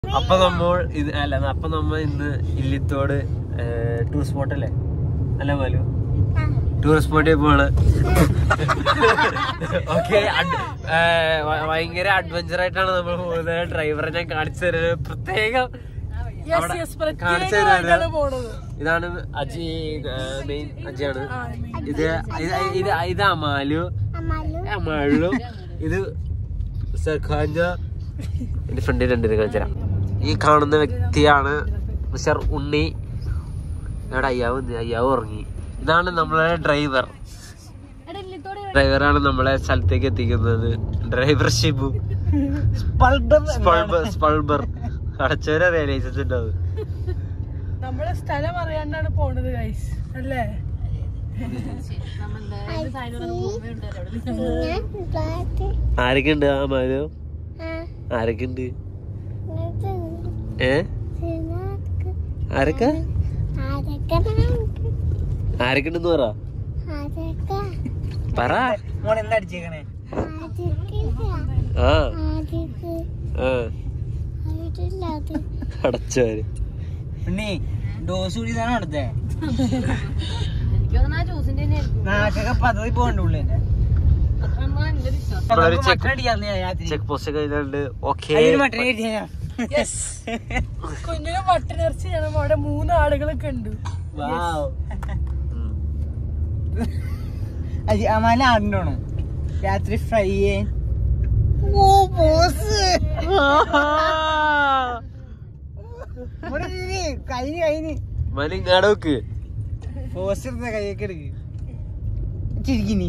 അപ്പൊ നമ്മൾ ഇത് അല്ല അപ്പൊ നമ്മ ഇന്ന് ഇല്ലിത്തോട് ടൂർ സ്പോട്ട് അല്ലേ അല്ല മാലു ടൂറിസ്റ്റ് സ്പോട്ടിൽ പോണ് ഓക്കെ ഭയങ്കര അഡ്വഞ്ചർ ആയിട്ടാണ് നമ്മൾ പോകുന്നത് ഡ്രൈവറെ ഞാൻ കാണിച്ചു തരുന്നത് പ്രത്യേകം അവിടെ കാണിച്ചു തരുന്നത് ഇതാണ് അജി മെയിൻ അജിയാണ് ഇത് ഇത് ഇത് ഇത് അമാലു അമാലു ഇത് സർഖാഞ്ച എന്റെ ഫ്രണ്ടിൽ രണ്ടിനെ കാണിച്ചുതരാം ഈ കാണുന്ന വ്യക്തിയാണ് മിസ്റ്റർ ഉണ്ണി ഇവിടെ അയ്യാവ് ഉണ്ട്. അയ്യാവ് ഉറങ്ങി ഇതാണ് നമ്മളെ ഡ്രൈവർ ഡ്രൈവറാണ് നമ്മളെ സ്ഥലത്തേക്ക് എത്തിക്കുന്നത് ഡ്രൈവർ ഷിബു സ്പൾബർ സ്പൾബർ അടച്ചവരെ ലൈസൻസ് ഉണ്ടാവും നമ്മളെ സ്ഥലം അറിയാണ്ടാണ് പോണത് ഗൈസ് അല്ലേ ആരൊക്കെ ഉണ്ട് ആ മാലു ആരൊക്കെ ഉണ്ട് ഏ ആരൊക്കെ ആരൊക്കെ ഉണ്ടെന്ന് പറ പറ എന്താ അടിച്ചേക്കണേ ആ ആ അടച്ചവര് ഉണ്ണി ഡോസ് കൂടി ഇതാണ് അടുത്തേ നാക്കൊക്കെ പദ്ധതി പോകണ്ടുള്ളേ നമ്മളൊരു ചെക്ക് അടിക്കാന്ന് രാത്രി ചെക്ക് പോസ്റ്റ് കഴിഞ്ഞാണ്ട് ഓക്കെ അതിന് മട്ടൻ കിട്ടിയാ കുഞ്ഞിന് മട്ടനിറച്ചി ഞങ്ങൾ അവിടെ മൂന്ന് ആളുകളൊക്കെ ഉണ്ട് അമാല ആടുണ്ടോണം രാത്രി ഫ്രൈ ഓ ബോസ് കഴിഞ്ഞ് കഴിഞ്ഞ് മലിങ്ങാടോക്ക് പോസ്റ്റ് എടുത്ത കൈയൊക്കെ എടുക്ക് ചിരിക്കിനി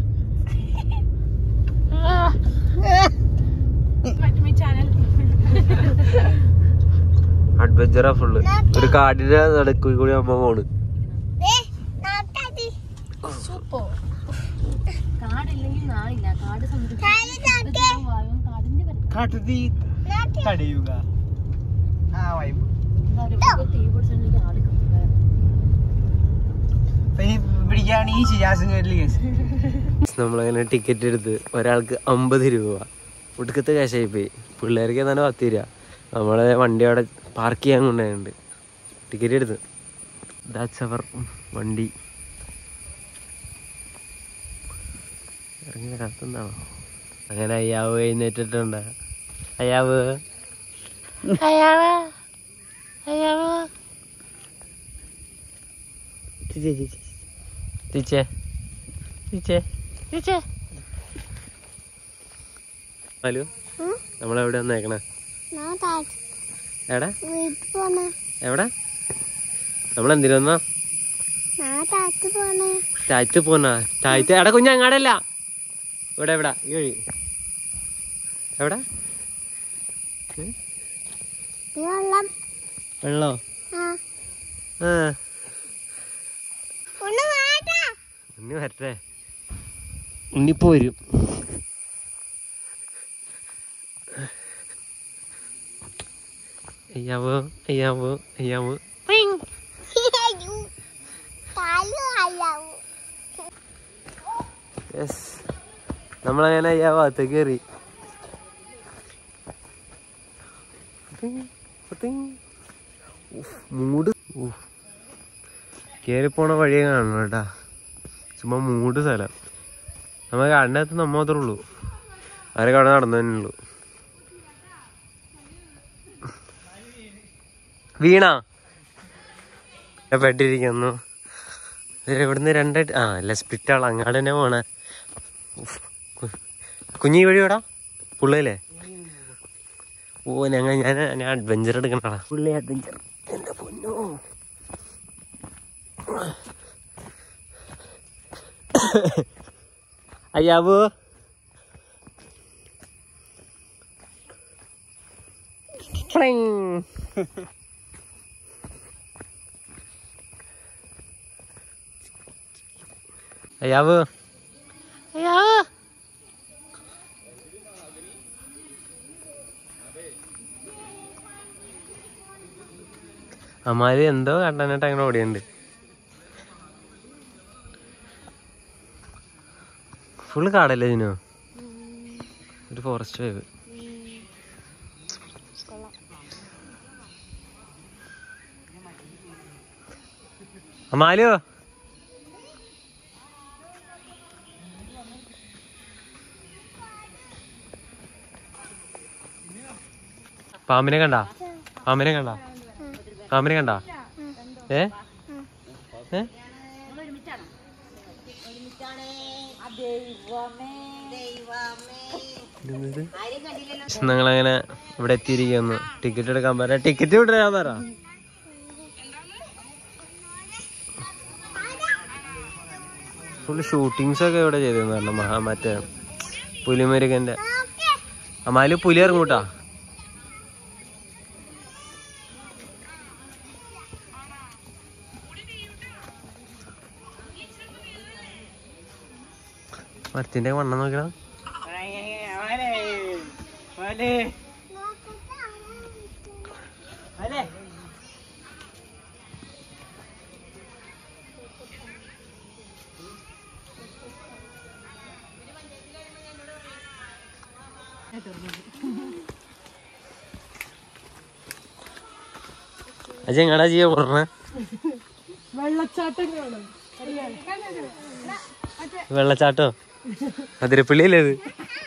ചാനൽ അഡ്വഞ്ചറാ ഫുള്ള് ഒരു കാടിന്റെ നടുക്കൂടി കൂടി അമ്മ പോണ് സൂപ്പർ കാട്ടുതീ തടയുക ആ വൈബ് പിടിക്കാണ് ഈ ശിജാസും കേട്ടില്ല കേസ് നമ്മളങ്ങനെ ടിക്കറ്റ് എടുത്ത് ഒരാൾക്ക് അമ്പത് രൂപ ഒടുക്കത്തെ കാശായി പോയി പിള്ളേർക്ക് തന്നെ പത്ത് രൂപ നമ്മളെ വണ്ടി അവിടെ പാർക്ക് ചെയ്യാൻ കൊണ്ടുപോയുണ്ട് ടിക്കറ്റ് എടുത്ത് ദാറ്റ്സ് അവർ വണ്ടി ഇറങ്ങി വരാത്തതാണോ അങ്ങനെ അയ്യാവ് എഴുന്നേറ്റിട്ടുണ്ട് അയ്യാവ് ടീച്ചേ ടീച്ചേ ടീച്ചേ ഹലോ നമ്മളെവിടെ വന്നേക്കണേ എവിടെ എവിടെ നമ്മളെന്തിനു വന്നാ ടാറ്റ് പോന്നാ ടാറ്റ് എടാ കുഞ്ഞ അങ്ങാടല്ല ഇവിടെ എവിടെ ഈ വഴി എവിടെ ഏ? വെള്ളോ ആ ഉണ്ണി വരട്ടെ ഉണ്ണിപ്പോ വരും അയ്യാവോ അയ്യാവോ അയ്യാവോ യെസ് നമ്മളങ്ങനെ അയ്യാ ഭാഗത്തേക്ക് കയറി മൂട് കയറി പോണ വഴിയെ കാണണം കേട്ടാ ചുമ്മാ മൂട് സ്ഥലം നമ്മൾ കണ്ടകത്ത് നമ്മ മാത്രമേ ഉള്ളൂ ആരെ അവിടെ നടന്നു തന്നെ ഉള്ളൂ വീണ പെട്ടിരിക്കുന്നു ഇത് ഇവിടുന്ന് രണ്ടായിട്ട് ആ അല്ല സ്പ്ലിറ്റ് ആളെ അങ്ങാട് തന്നെ പോണേ ഉഫ്. കു- കുഞ്ഞി വഴി എവിടാ പുള്ളയില്ലേ ഓ ഞങ്ങൾ ഞാൻ ഞാൻ അഡ്വഞ്ചർ എടുക്കണടാ പുള്ളി അഡ്വഞ്ചർ എന്റെ പൊന്നോ അയ്യാവോ ഫ്ലിങ്. അയ്യാവോ അയ്യാവോ അമ്മാര് എന്തോ കണ്ടനിട്ട് അങ്ങനെ ഓടിയുണ്ട് ഫുള്ള് കാടല്ലേ ഇതിനോ ഒരു ഫോറസ്റ്റ് വൈബ് അമാലു പാമ്പിനെ കണ്ട പാമ്പിനെ കണ്ട പാമ്പിനെ കണ്ട ഏ ഏ ഞങ്ങളങ്ങനെ ഇവിടെ എത്തിയിരിക്കുന്നു ടിക്കറ്റ് എടുക്കാൻ പറയാം ടിക്കറ്റ് വിടാൻ പറ ഫുള്ള് ഷൂട്ടിങ്സ് ഒക്കെ ഇവിടെ ചെയ്തിരുന്നു പറഞ്ഞു മഹാ മറ്റേ പുലിമുരുകന്റെ അമാല് പുലി ഇറങ്ങൂട്ടാ മരത്തിന്റെ വണ്ണം നോക്കണം അജയ് എങ്ങടാ ചെയ്യാ പറഞ്ഞ വെള്ളച്ചാട്ടം കാണും വെള്ളച്ചാട്ടോ അതിരപ്പള്ളിയല്ലേ ഇത്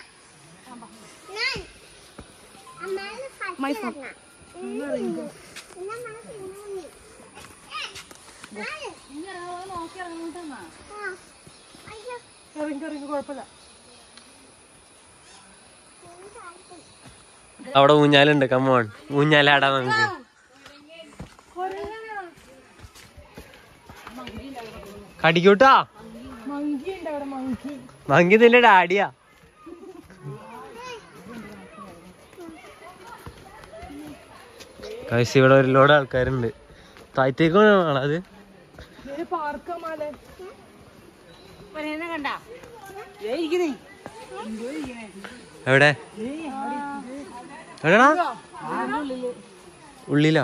ഇറങ്ങി ഇറങ്ങി കുഴപ്പമില്ല അവിടെ ഊഞ്ഞാലുണ്ട് കമ്മോൺ ഊഞ്ഞാലാടാ നമുക്ക് കടിക്കൂട്ടാ മങ്കി ഉണ്ട് അവിടെ മങ്കി മങ്കി നിന്റെ ഡാഡിയാ കഴിച്ച് ഇവിടെ ഒരു ലോഡ് ആൾക്കാരുണ്ട് താഴത്തേക്ക് വേണം അത് പാർക്കാ മാലെ എവിടെ എവിടെടാ ഉള്ളിലാ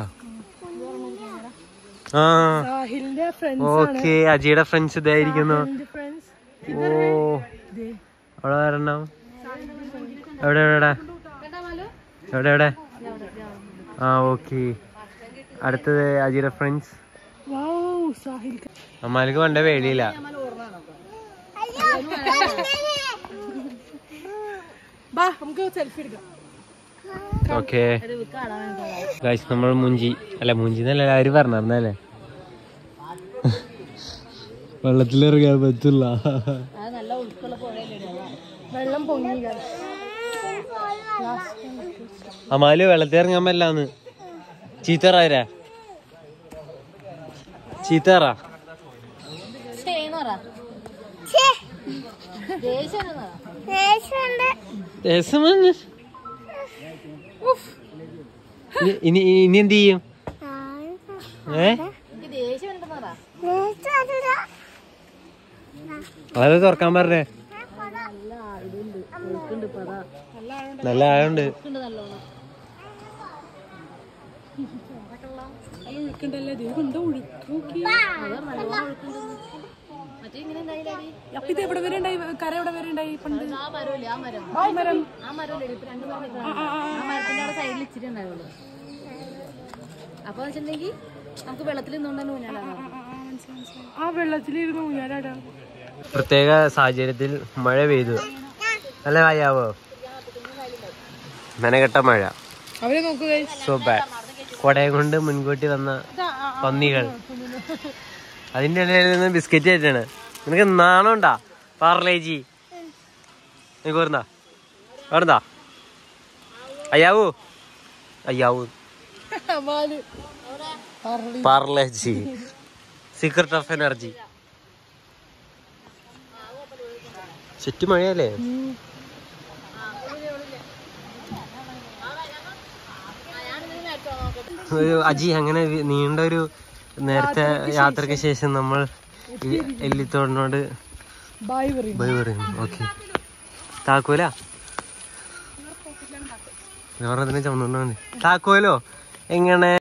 ആ സാഹിലിന്റെ ഫ്രണ്ട്സ് ഓക്കെ അജിയുടെ ഫ്രണ്ട്സ് ഇതായിരിക്കുന്നു ഫ്രണ്ട്സ് ഓ അവിടെ വരണം എവിടെ എവിടെ എവിടെ എവിടെ ആ ഓക്കെ അടുത്തത് അജിയുടെ ഫ്രണ്ട്സ് വൗ സാഹിൽ അമ്മാലിക്ക് പണ്ടേ പേടിയില്ല ബാ നമുക്ക് സെൽഫി എടുക്കാം ഓക്കെ ഗൈസ് നമ്മൾ മുഞ്ചി അല്ല മുഞ്ചി എന്നല്ല എല്ലാവരും പറഞ്ഞല്ലേ വെള്ളത്തിലിറങ്ങാൻ പറ്റില്ല വെള്ളം പൊങ്ങി guys. അമാല് വെള്ളത്തിൽ ഇറങ്ങാൻ പറ്റില്ലാന്ന് ചീത്തറാരാ ചീത്തറ രസമാണ് ഇനി- ഇനി ഇനി എന്ത് ചെയ്യും ഏ അതൊക്കെ തുറക്കാൻ പറഞ്ഞേ നല്ല ആഴുണ്ട് നല്ല ഒഴുക്കുണ്ടല്ലേ ദേ എന്താ ഒഴുക്ക് നോക്കി അപ്പൊ ഇത് എവിടെ വരെ ഉണ്ടായി കര എവിടെ വരെ ഉണ്ടായി പണ്ട് ആ മരം അപ്പൊ വെച്ചിട്ടുണ്ടെങ്കിൽ നമുക്ക് വെള്ളത്തിൽ നിന്നുകൊണ്ട് ഊഞ്ഞാലാണ് ആ വെള്ളത്തിലിരുന്ന് ഊഞ്ഞാലാടാ പ്രത്യേക സാഹചര്യത്തിൽ മഴ പെയ്തു നല്ല മഴയാവോ മെനകെട്ട മഴ അവരെ നോക്കുക സോ ബാഡ് കൊടയം കൊണ്ട് മുൻകൂട്ടി വന്ന പന്നികൾ അതിന്റെ ഇടയിൽ നിന്ന് ബിസ്ക്കറ്റ് ആയിട്ടാണ് നിനക്ക് നാണുണ്ടാ പാർലേജി നിനക്ക് വരുന്നാ വരുന്നാ അയ്യാവൂ അയ്യാവൂ പാർലേജി സീക്രട്ട് ഓഫ് എനർജി ചുറ്റു മഴയല്ലേ ഒരു അജി അങ്ങനെ വി- നീണ്ട ഒരു നേരത്തെ യാത്രക്ക് ശേഷം നമ്മൾ ഈ എല്ലിത്തോടിനോട് ബായ് പറയും ബൈ പറയുന്നു ഓക്കെ താക്കോല പറഞ്ഞതിനെ ചുമന്നുകൊണ്ടാണ് താക്കോലോ എങ്ങനെ